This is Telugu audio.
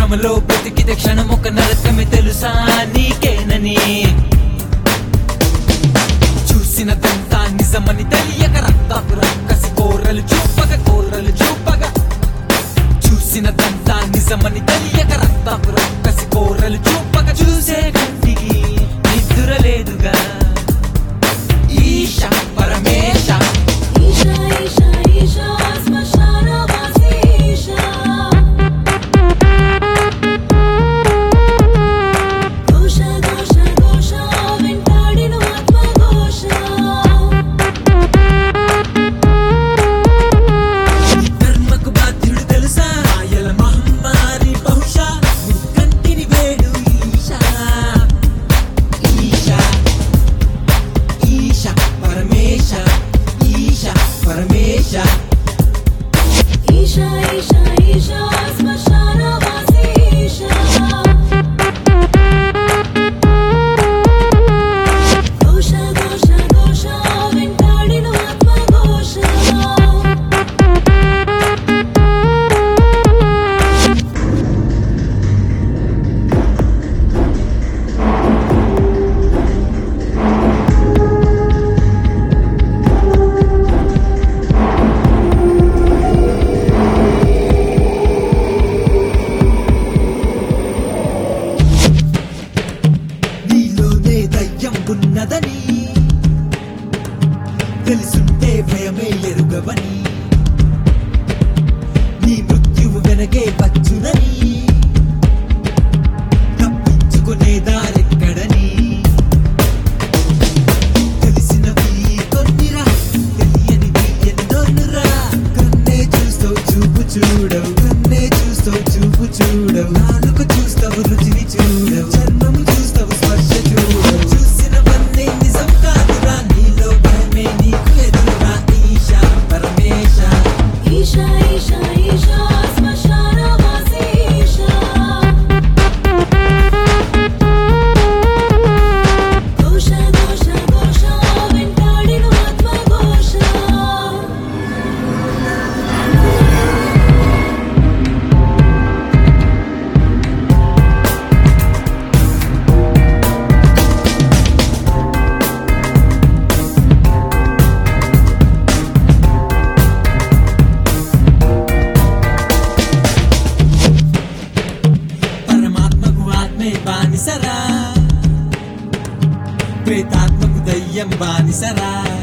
భ్రమలో బ్రతికితే క్షణం ఒక నరకమే తెలుసా నీకేనని చూసినదంతా నిజమని తెలియక రక్తపు రక్కసి కోరలు చూపగా కోరలు చూపగా చూసినదంతా నిజమని తెలియక రక్తపు రక్కసి కోరలు చూపగా చూసే కంటికి నిద్ర లేదుగా ఈశ పరమేశ ఈశా ఈశా ఈశా శ్మశానవాసి ఈశా ఘోష ఘోష ఘోష వెంటాడిన ఆత్మఘోష ధర్మకు బాధ్యుడు తెలుసా ఆయల మహమ్మారి బహుశా నీ కంటిని వేడు ఈశా ఈశా ఈశ పరమేశ ఈశ పరమేశ ఈశా ఈశా ఈశా శ్మశానవాసి ఈశా ఘోష ఘోష ఘోష వెంటాడిన ఆత్మఘోష నీలోనే దయ్యం ఉన్నదని తెలుసుంటే భయమే ఎరుగవని నీ మృత్యువు వెనకే వచ్చునని తప్పించుకునే దారెక్కడని తెలిసినవి కొన్నిరా తెలియనివి ఎన్నోనురా కన్నే చూస్తావు చూపు చూడవు కన్నే చూస్తావు చూపు చూడవు నాలుక చూస్తావు రుచిని చూడవు చర్మము చూస్తావు స్పర్శ చూడవు చూసినవన్నీ నిజం కాదురా నీలో భయమే నీకు ఎదురురా ఈశా పరమేశ ఈశా ఈశా ఈశా శ్మశానవాసి ఈశా ఘోష ఘోష ఘోష వెంటాడిన ఆత్మఘోష పరమాత్మకు ఆత్మే బానిసరా ప్రేతాత్మకు దయ్యం బానిసరా